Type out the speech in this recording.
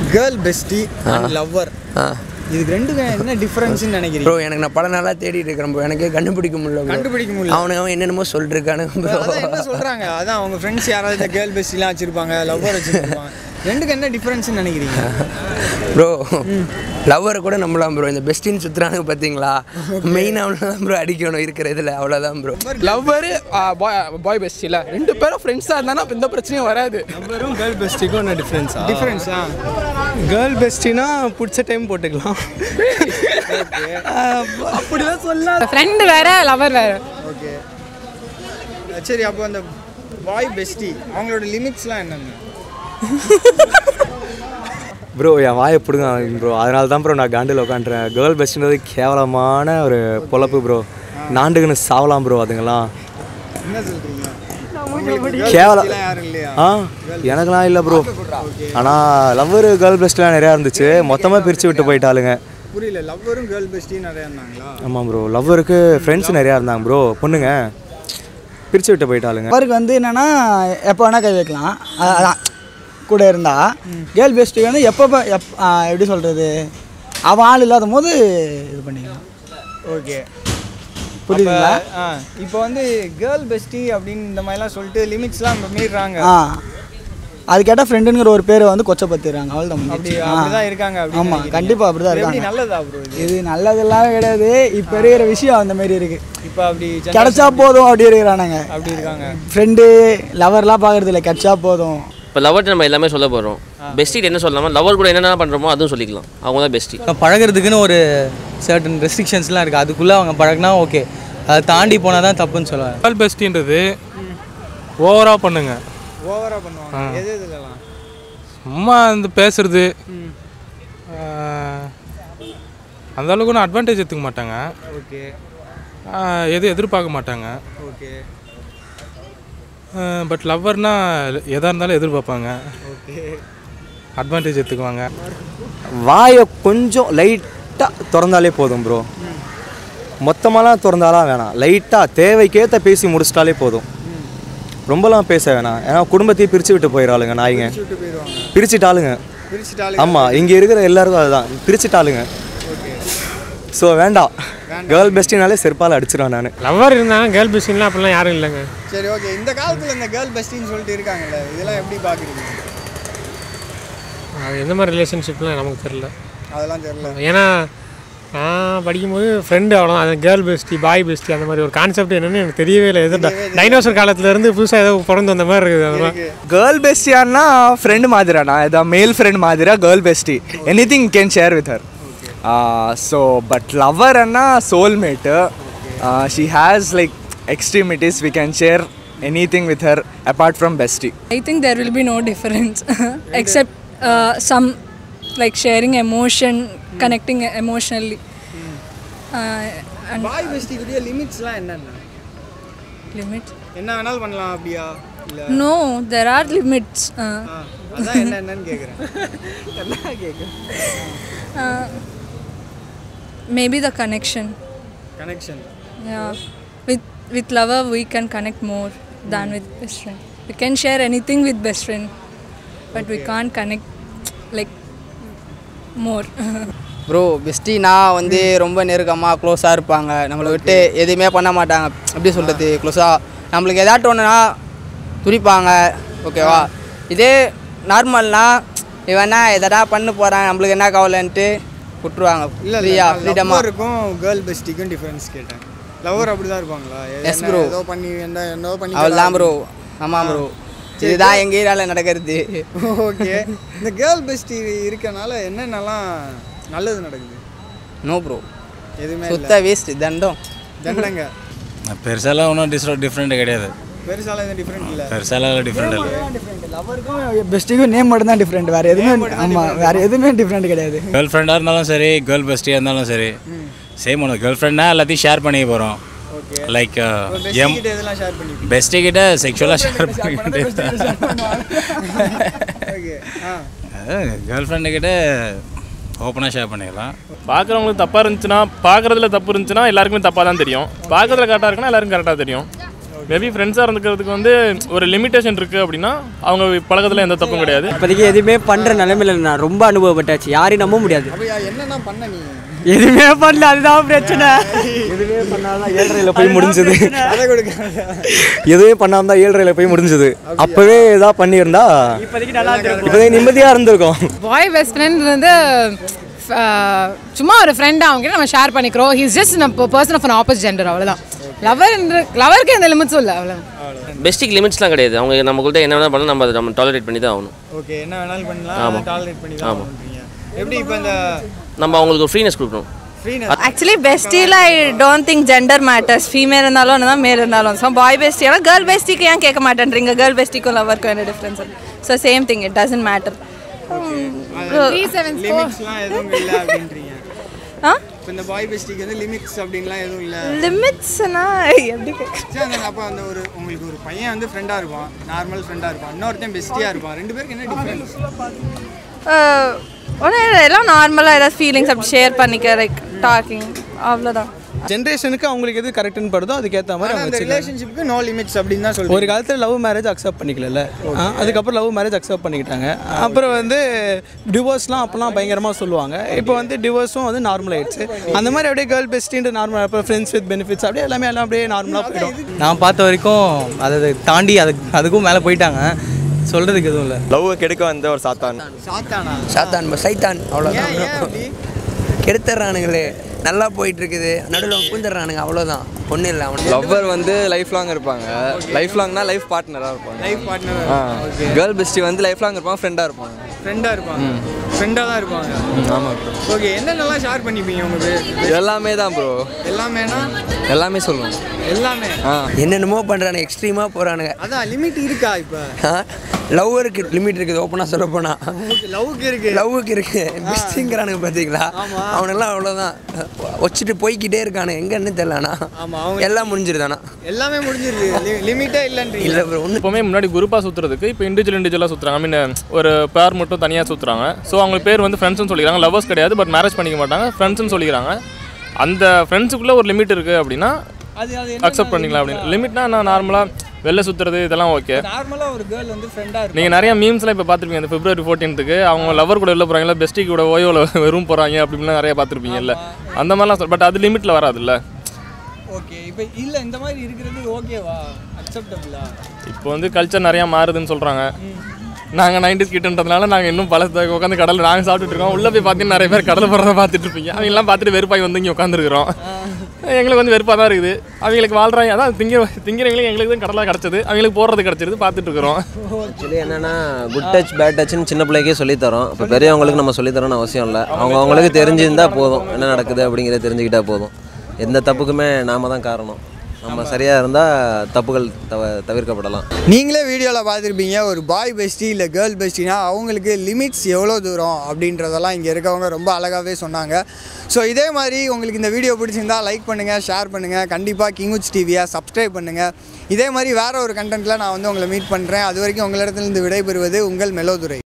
Girl bestie and lover ஆ இதுக்கு ரெண்டுக்கும் என்ன டிஃபரன்ஸ்னு நினைக்கிறீங்க ப்ரோ எனக்கு நான் பல நாளாக தேடிட்டு இருக்கிறேன் ப்ரோ எனக்கே கண்டுபிடிக்க முடியல bro. கண்டுபிடிக்க முடியல அவனுங்க அவன் என்னென்னமோ சொல்லிருக்கானுங்க ப்ரோ அதான் என்ன சொல்றாங்க அதான் அவங்க ஃப்ரெண்ட்ஸ் யாராவது இந்த கேர்ள் பெஸ்டிலாம் வச்சிருப்பாங்க லவ்வர் வச்சிருப்பாங்க ரெண்டுக்கு என்ன டிஃபரன்ஸ்னு நினைக்கிறீங்க ப்ரோ லவ்வரை கூட நம்பலாம் ப்ரோ இந்த பெஸ்டின்னு சுற்றுறானுங்க பார்த்தீங்களா மெயினாக தான் ப்ரோ அடிக்கணும் இருக்கிற இதில் அவ்வளோதான் ப்ரோ லவ்வரு பாய் பாய் பெஸ்டில் ரெண்டு பேரும் ஃப்ரெண்ட்ஸாக இருந்தானா அப்ப எந்த பிரச்சனையும் வராது வெறும் கேர்ள் பெஸ்டிக்கும் என்ன டிஃப்ரென்ஸா டிஃபரன்ஸா கேர்ள் பெஸ்டினா பிடிச்ச டைம் போட்டுக்கலாம் அப்படிலாம் சொல்ல ஃப்ரெண்டு வேற லவர் வேற ஓகே சரி அப்போ அந்த பாய் பெஸ்டி அவங்களோட லிமிட்ஸ்லாம் என்னென்ன ப்ரோ என் வாயை பிடுங்க ப்ரோ அதனால தான் ப்ரோ நான் காண்டில் உட்காந்துறேன் கேர்ள் பெஸ்ட்ன்றது கேவலமான ஒரு பொழப்பு ப்ரோ நாண்டுக்குன்னு சாவலாம் ப்ரோ அதுங்கெல்லாம் என்ன சொல்றீங்க உங்களுக்கு கேவல girl யாரும் இல்லையா ஆ எனக்கெல்லாம் இல்லை ப்ரோ ஆனால் லவ்வர் கேர்ள் பெஸ்ட்லாம் நிறையா இருந்துச்சு மொத்தமாக பிரித்து விட்டு போயிட்டாளுங்க புரியல லவ்வரும் கேர்ள் பெஸ்டியும் நிறையா இருந்தாங்களா ஆமாம் ப்ரோ லவ்வருக்கு ஃப்ரெண்ட்ஸ் நிறையா இருந்தாங்க ப்ரோ பொண்ணுங்க பிரித்து விட்டு போயிட்டாளுங்க அவருக்கு வந்து என்னன்னா எப்போ வேணால் கை வைக்கலாம் அ- அதான் கூட இருந்தா கேர்ள் பெஸ்ட்டுக்கு வந்து எப்போ ப- எப் ஆ, எப்படி சொல்கிறது அவன் ஆள் இல்லாத போது இது பண்ணிக்கலாம் ஓகே புரியுதுங்களா ஆ இப்போ வந்து கேர்ள் பெஸ்டி அப்படின்னு இந்த மாதிரிலாம் சொல்லிட்டு லிமிட்ஸ்லாம் இப்போ மீறுறாங்க ஆ அது கேட்டால் ஃப்ரெண்டுங்கிற ஒரு பேரை வந்து கொச்சப்படுத்திடுறாங்க அவள் தான் அப்படி அப்படிதான் இருக்காங்க அப்படின்னு ஆமாம் நினைக்கிறீங்க. கண்டிப்பாக அப்படி தான் இது எப்படி இருக்காங்க நல்லதா ப்ரோ இது இது நல்லதெல்லாம் கிடையாது இப்போ இருக்கிற விஷயம் அந்த மாதிரி இருக்கு இப்போ அப்படி generation கிடைச்சா போதும் அப்படி இருக்கிறானுங்க அப்படி இருக்காங்க ஃப்ரெண்டு லவர்லாம் பார்க்கறது இல்லை கிடைச்சா போதும் இப்போ லவர்ட்டு நம்ம எல்லாமே சொல்ல போகிறோம் பெஸ்ட்டிட்டு என்ன சொல்லலாமா லவர் கூட என்னென்ன பண்ணுறோமோ அதுவும் சொல்லிக்கலாம் அவங்க தான் பெஸ்ட்டி பழகுறதுக்குன்னு ஒரு சர்டன் ரெஸ்ட்ரிக்ஷன்ஸ்லாம் இருக்குது அதுக்குள்ளே அவங்க பழகினா ஓகே அதை தாண்டி போனால் தான் தப்புன்னு சொல்லுவாங்க கேர்ள் பெஸ்டின்றது ஓவராக பண்ணுங்க ஓவரா பண்ணுவாங்க எது இதுலலாம் சும்மா இந்த பேசுறது அந்த அளவுக்கு ஒன்றும் அட்வான்டேஜ் எடுத்துக்க மாட்டாங்க ஓகே ஆஹ் எதுவும் எதிர்பார்க்க மாட்டாங்க ஓகே பட் லவ்வர்னா எதாக இருந்தாலும் எதிர்பார்ப்பாங்க ஓகே அட்வான்டேஜ் எடுத்துக்குவாங்க வாயை கொஞ்சம் லைட்டாக திறந்தாலே போதும் ப்ரோ மொத்தமாலாம் திறந்தாலாம் வேணாம் லைட்டாக தேவைக்கேற்ற பேசி முடிச்சிட்டாலே போதும் ரொம்பலாம் பேச வேணாம் ஏன்னா குடும்பத்தையும் பிரித்து விட்டு போயிடாளுங்க நாய்ங்க விட்டு போயிடுவாங்க பிரிச்சுட்டாளுங்க பிரிச்சுட்டாலே ஆமாம் இங்கே இருக்கிற எல்லாருக்கும் அதுதான் பிரிச்சுட்டாளுங்க ஓகே ஸோ வேண்டாம் கேர்ள் பெஸ்டினாலே செருப்பால் அடிச்சிடுவேன் நான் லவ்வர் இருந்தாங்க கேர்ள் பெஸ்டின்லாம் அப்படிலாம் யாரும் இல்லைங்க சரி ஓகே இந்த காலத்தில் இந்த கேர்ள் பெஸ்டின்னு சொல்லிட்டு இருக்காங்கல்ல இதெல்லாம் எப்படி பார்க்குறீங்க அது எந்த மாதிரி ரிலேஷன்ஷிப்லாம் நமக்கு தெரில அதெல்லாம் தெரியல ஏன்னா நான் படிக்கும்போது ஃப்ரெண்டு அவ்வளோ அது கேர்ள் பெஸ்டி பாய் பெஸ்டி அந்த மாதிரி ஒரு கான்செப்ட் என்னன்னு எனக்கு தெரியவே இல்லை எது டைனோசர் காலத்துலேருந்து புதுசாக ஏதோ பிறந்து வந்த மாதிரி இருக்குது அதெல்லாம் கேர்ள் பெஸ்டியானா ஃப்ரெண்டு மாதிரியாண்ணா இதான் மேல் ஃப்ரெண்ட் மாதிரியா girl bestie anything can share with her so but lover அண்ணா soulmate she has like extremities we can share anything with her apart from bestie I think there will be no difference except uh, some like sharing emotion, connecting emotionally. Uh, and boy பெஸ்டிக்குரிய லிமிட்ஸ்லாம் என்னென்ன limit? என்ன வேணாலும் பண்ணலாம் அப்படியா இல்லை No, there are limits. Uh, அதான் என்ன என்னன்னு கேட்குறேன் என்ன கேட்குறேன் uh, maybe the connection. Connection Yeah, with with lover we can connect more than with best friend. We can share anything with best friend, but we can't connect like more. Bro பெஸ்டினா வந்து ரொம்ப நெருக்கமாக க்ளோஸாக இருப்பாங்க நம்மளை விட்டு எதுவுமே பண்ண மாட்டாங்க எப்படி சொல்கிறது க்ளோஸாக நம்மளுக்கு ஏதாட்டும் ஒன்றுனா துடிப்பாங்க ஓகேவா இதே நார்மல்னா இவனா எதடா பண்ண போகிறான் நம்மளுக்கு என்ன கவலைன்ட்டு விட்டுருவாங்க இல்லை ஃப்ரீயா இல்லை ஃப்ரீடமாக லவ்வருக்கும் கேர்ள் பெஸ்டிக்கும் டிஃபரன்ஸ் கேட்டேன் லவ்வர் அப்படி தான் இருப்பாங்களா எ- Yes, என்ன bro. ஏதோ பண்ணி என்ன என்னோ பண்ணி அவள் தான் ப்ரோ ஆமாம் ப்ரோ இதுதான் எங்கள் ஏரியாவில் நடக்கிறது ஓகே இந்த கேர்ள் பெஸ்டி இருக்கனால என்னென்னலாம் நல்லது நடக்குது நோ ப்ரோ எதுவுமே சுத்த வேஸ்ட் தண்டம் தண்டங்க பெருசாலாம் ஒன்றும் டிஸ்ட்ரோ டிஃப்ரெண்ட் கிடையாது பெருசால எதுவும் டிஃப்ரெண்ட் இல்லை பெருசாலாம் டிஃப்ரெண்ட் இல்லை லவருக்கும் பெஸ்ட்டுக்கும் நேம் மட்டும் தான் டிஃப்ரெண்ட் வேறு எதுவுமே ஆமாம் வேறு எதுவுமே டிஃப்ரெண்ட் கிடையாது கேர்ள் ஃப்ரெண்டாக இருந்தாலும் சரி கேர்ள் பெஸ்டியாக இருந்தாலும் சரி சேம் ஒன்று கேர்ள் ஃப்ரெண்ட்னா எல்லாத்தையும் ஷேர் பண்ணிக்க போகிறோம் லைக் எம் கிட்ட இதெல்லாம் ஷேர் பண்ணி பெஸ்டி கிட்ட செக்ஷுவலாக ஷேர் பண்ணிக்கிட்டு ஓகே ஆ கேர்ள் ஃப்ரெண்டு கிட்ட ஓப்பனாக ஷேர் பண்ணிக்கலாம் பார்க்குறவங்களுக்கு தப்பாக இருந்துச்சுன்னா பார்க்குறதுல தப்பு இருந்துச்சுன்னா எல்லாருக்குமே தப்பாக தான் தெரியும் பார்க்குறதுல கரெக்டாக இருக்குன்னா எல்லாருக்கும் கரெக்டாக தெரியும் மேபி ஃப்ரெண்ட்ஸாக இருந்துக்கிறதுக்கு வந்து ஒரு லிமிட்டேஷன் இருக்குது அப்படின்னா அவங்க பழக்கத்தில் எந்த தப்பும் கிடையாது இப்போதைக்கு எதுவுமே பண்ணுற நிலைமையில நான் ரொம்ப அனுபவப்பட்டாச்சு யாரையும் நம்ப முடியாது அப்படியா என்னென்ன பண்ண நீ எதுவுமே பண்ணல அதுதான் பிரச்சனை எதுவுமே பண்ணாதான் ஏழ்றையில் போய் முடிஞ்சது அதை கொடுக்க எதுவுமே பண்ணாம தான் ஏழ்றையில் போய் முடிஞ்சது அப்போவே ஏதாவது பண்ணியிருந்தா இப்போதைக்கு நல்லா இப்போதைக்கு நிம்மதியாக இருந்திருக்கும் பாய் பெஸ்ட் ஃப்ரெண்ட் வந்து அஹ், சும்மா ஒரு ஃப்ரெண்டாக அவங்ககிட்ட நம்ம ஷேர் பண்ணிக்கிறோம் ஹீஸ் ஜஸ்ட் நம்ம person of an opposite gender அவ்வளோதான் லவர் லவருக்கு எந்த லிமிட்ஸும் இல்லை அவ்வளோ பெஸ்ட்டுக்கு லிமிட்ஸ்லாம் கிடையாது அவங்க நம்மள்கிட்ட என்ன வேணால் பண்ணலாம் நம்ம அதை நம்ம டாலரேட் பண்ணி தான் ஆகணும் ஓகே என்ன வேணாலும் பண்ணலாம் ஆமா. டாலரேட் பண்ணி தான் ஆமா. பண்ணுறீங்க எப்படி இப்போ இந்த நம்ம அவங்களுக்கு ஒரு ஃப்ரீனஸ் கொடுக்கணும் ஆக்சுவலி பெஸ்டியில் I don't think gender matters female இருந்தாலும் ஒன்று தான் மேல் இருந்தாலும் ஸோ பாய் பெஸ்டி ஆனால் கேர்ள் பெஸ்டிக்கு ஏன் கேட்க மாட்டேன்றீங்க கேர்ள் பெஸ்டிக்கும் லவருக்கும் என்ன difference so same thing it doesn't matter லிமிட்ஸ்லாம் எதுவும் இல்லை அப்படின்றீங்க ஆ இப்போ இந்த பாய் பெஸ்டிக்கு வந்து லிமிட்ஸ் அப்படின்லாம் எதுவும் இல்லை லிமிட்ஸ்னா எப்படி கேட்க சரி அந்த அப்போ அந்த ஒரு உங்களுக்கு ஒரு பையன் வந்து ஃப்ரெண்டாக இருப்பான் நார்மல் ஃப்ரெண்டாக இருப்பான் இன்னொருத்தன் பெஸ்டியாக இருப்பான் ரெண்டு பேருக்கு என்ன டிஃப்ரென்ஸ் ஒன்றும் எல்லாம் நார்மலாக ஏதாவது ஃபீலிங்ஸ் அப்படி ஷேர் பண்ணிக்க லைக் டாக்கிங் அவ்வளோதான் ஜென்ரேஷனுக்கு அவங்களுக்கு எது கரெக்டுன்னு படுதோ அதுக்கேற்ற மாதிரி ஆனால் அவங்க அந்த வச்சுக்கலாம் ரிலேஷன்ஷிப்புக்கு நோ லிமிட்ஸ் அப்படின்னு தான் சொல்லுவாங்க ஒரு காலத்தில் லவ் மேரேஜ் அக்செப்ட் பண்ணிக்கல அதுக்கப்புறம் லவ் மேரேஜ் அக்செப்ட் பண்ணிக்கிட்டாங்க அப்புறம் வந்து டிவோர்ஸ்லாம் அப்போலாம் பயங்கரமாக சொல்லுவாங்க இப்போ வந்து டிவோர்ஸும் வந்து நார்மல் ஆயிடுச்சு அந்த மாதிரி அப்படியே கேர்ள் பெஸ்டின்ட்டு நார்மல் அப்புறம் ஃப்ரெண்ட்ஸ் வித் பெனிஃபிட்ஸ் அப்படியே எல்லாமே எல்லாம் அப்படியே நார்மலாக போயிடும் நான் பார்த்த வரைக்கும் அதை தாண்டி அதுக்கு அதுக்கும் மேலே போயிட்டாங்க சொல்கிறதுக்கு எதுவும் இல்லை லவ் கெடுக்க வந்த ஒரு சாத்தான் சாத்தானா சாத்தான் ப- சைத்தான் ஏன் ஏன் அப்படி அவ்வளோதான் கெடுத்துறானுங்களே நல்லா போயிட்டு இருக்குது நடுவில் பூந்துடுறானுங்க அவ்வளோதான் ஒன்றும் இல்லை அவனுக்கு லவ்வர் வந்து லைஃப் லாங் இருப்பாங்க லைஃப் லாங்னா லைஃப் பார்ட்னராக இருப்பாங்க லைஃப் பார்ட்னர் ஆ கேர்ள் பெஸ்டி வந்து லைஃப் லாங் இருப்பாங்க ஃப்ரெண்டாக இருப்பாங்க ஃப்ரெண்டாக இருப்பாங்க ஃப்ரெண்டாக தான் இருப்பாங்க ஆமாம் ப்ரோ ஓகே என்னென்னலாம் ஷேர் பண்ணிப்பீங்க உங்க பேர் எல்லாமே தான் ப்ரோ எல்லாமேனா எல்லாமே சொல்லுவோம் எல்லாமே ஆ என்னென்னமோ பண்ணுறானுங்க எக்ஸ்ட்ரீமாக போகிறானுங்க அதான் லிமிட் இருக்கா இப்போ லவ்வருக்கு லிமிட் இருக்குது ஓப்பனாக சொல்ல போனால் ஓகே லவ்க்கு இருக்கு லவ்வுக்கு இருக்கு பெஸ்ட்டுங்கிறானுங்க பார்த்தீங்களா ஆமா. அவனெல்லாம் அவ்வளோதான் வச்சுட்டு போய்க்கிட்டே இருக்கானு எங்கன்னு தெரியலண்ணா ஆமா அவங்க எல்லாம் முடிஞ்சிருதானா எல்லாமே முடிஞ்சிருது லிமிட்டே இல்லைன்றீங்க இல்லை ஒன்று எப்போவுமே முன்னாடி குரூப்பாக சுற்றுறதுக்கு இப்போ இண்டிவிஜுவல் இண்டிவிஜுவலாக சுற்றுறாங்க ஐ மீன் ஒரு பேர் மட்டும் தனியாக சுற்றுறாங்க ஸோ அவங்க பேர் வந்து ஃப்ரெண்ட்ஸ்னு சொல்லிக்கிறாங்க லவர்ஸ் கிடையாது பட் மேரேஜ் பண்ணிக்க மாட்டாங்க ஃப்ரெண்ட்ஸ்னு சொல்லிக்கிறாங்க அந்த ஃப்ரெண்ட்ஸுக்குள்ளே ஒரு லிமிட் இருக்குது அப்படின்னா அது அது அக்செப்ட் பண்ணிக்கலாம் அப்படின்னு லிமிட்னா நான் நார்மலாக வெளில சுற்றுறது இதெல்லாம் ஓகே நார்மலாக ஒரு கேர்ள் வந்து ஃப்ரெண்டாக இருக்கும் நீங்கள் நிறைய மீம்ஸ்லாம் இப்போ பார்த்துருப்பீங்க இந்த பிப்ரவரி ஃபோர்டீன்த்துக்கு அவங்க லவர் கூட வெளில போகிறாங்களா பெஸ்டி கூட ஓயோவில் வெறும் போகிறாங்க அப்படின்லாம் நிறைய பார்த்துருப்பீங்கல்ல அந்த மாதிரிலாம் பட் அது லிமிட்டில் வராதுல்ல ஓகே இப்போ இல்லை இந்த மாதிரி இருக்கிறது ஓகேவா அக்செப்டபிளா இப்போ வந்து கல்ச்சர் நிறையா மாறுதுன்னு சொல்கிறாங்க நாங்கள் நைன்டிஸ் கிட்டன்றதுனால நாங்கள் இன்னும் பல உட்காந்து கடலில் நாங்கள் சாப்பிட்டுட்டு இருக்கோம் உள்ளே போய் பார்த்தீங்கன்னா நிறைய பேர் கடலை போகிறத பார்த்துட்டு இருப்பீங்க அவங்கெல்லாம் பார்த்துட்டு வெறுப்பாய் வந்து இங்கே உட்காந்துருக்குறோம் எங்களுக்கு வந்து வெறுப்பாக தான் இருக்குது அவங்களுக்கு வாழ்றாங்க அதான் திங்கிற திங்கிறவங்களுக்கு எங்களுக்கு தான் கடலாக கிடச்சது அவங்களுக்கு போடுறது கிடச்சிருது பார்த்துட்டு இருக்கிறோம் ஆக்சுவலி என்னன்னா குட் டச் பேட் டச்னு சின்ன பிள்ளைக்கே சொல்லித்தரோம் இப்போ பெரியவங்களுக்கு நம்ம சொல்லித்தரோம்னு அவசியம் இல்லை அவங்க அவங்களுக்கு தெரிஞ்சிருந்தா போதும் என்ன நடக்குது அப்படிங்கிறத தெரிஞ்சுக்கிட்டா போதும் எந்த தப்புக்குமே நாம தான் காரணம் நம்ம சரியாக இருந்தால் தப்புகள் தவ தவிர்க்கப்படலாம் நீங்களே வீடியோவில் பார்த்துருப்பீங்க ஒரு பாய் பெஸ்டி இல்லை கேர்ள் பெஸ்டினா அவங்களுக்கு லிமிட்ஸ் எவ்வளோ தூரம் அப்படின்றதெல்லாம் இங்கே இருக்கவங்க ரொம்ப அழகாகவே சொன்னாங்க ஸோ இதே மாதிரி உங்களுக்கு இந்த வீடியோ பிடிச்சிருந்தா லைக் பண்ணுங்கள் ஷேர் பண்ணுங்கள் கண்டிப்பாக கிங்குச் டிவியை சப்ஸ்கிரைப் பண்ணுங்கள் இதே மாதிரி வேறு ஒரு கண்டென்ட்டில் நான் வந்து உங்களை மீட் பண்ணுறேன் அது வரைக்கும் உங்களிடத்துலேருந்து விடைபெறுவது உங்கள் மெலோதுரை